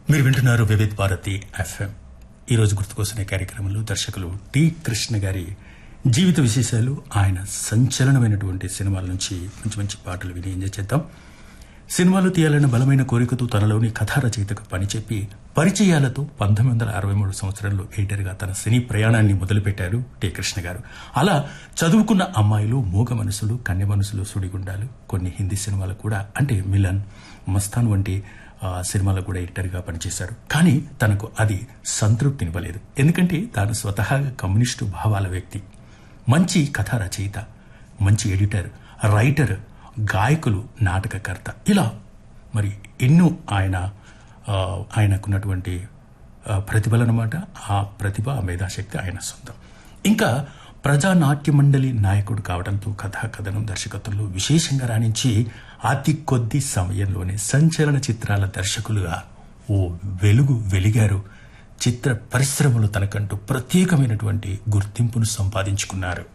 మీరు వింటున్నారు వివిధ్ భారతి ఎఫ్ఎం ఈరోజు గుర్తుకొస్తున్న కార్యక్రమంలో దర్శకులు టి కృష్ణ గారి జీవిత విశేషాలు ఆయన సంచలనమైనటువంటి సినిమాల నుంచి మంచి మంచి పాటలు విని ఎంజాయ్ చేద్దాం సినిమాలు తీయాలన్న బలమైన కోరికతో తనలోని కథా రచయితకు పనిచెప్పి పరిచయాలతో పంతొమ్మిది వందల అరవై మూడు సంవత్సరంలో ఎడిటర్గా తన సినీ ప్రయాణాన్ని మొదలుపెట్టారు టి కృష్ణ గారు అలా చదువుకున్న అమ్మాయిలు మూగ మనసులు కన్య మనసులు సుడిగుండాలు కొన్ని హిందీ సినిమాలు కూడా అంటే మిలన్ మస్తాన్ వంటి ఆ, సినిమాలకు కూడా ఎడిటర్గా పనిచేశారు కానీ తనకు అది సంతృప్తినివ్వలేదు ఎందుకంటే తాను స్వతహాగా కమ్యూనిస్టు భావాల వ్యక్తి మంచి కథా రచయిత మంచి ఎడిటర్ రైటర్ గాయకులు నాటకకర్త ఇలా మరి ఎన్నో ఆయన ఆ, ఆయనకున్నటువంటి ఆ, ప్రతిభలనమాట ఆ ప్రతిభ ఆ మేధాశక్తి ఆయన సొంతం ఇంకా ప్రజానాట్య మండలి నాయకుడు కావడంతో కథా కథనం దర్శకత్వంలో విశేషంగా రాణించి అతి కొద్ది సమయంలోనే సంచలన చిత్రాల దర్శకులుగా ఓ వెలుగు వెలిగారు చిత్ర పరిశ్రమలో తనకంటూ ప్రత్యేకమైనటువంటి గుర్తింపును సంపాదించుకున్నారు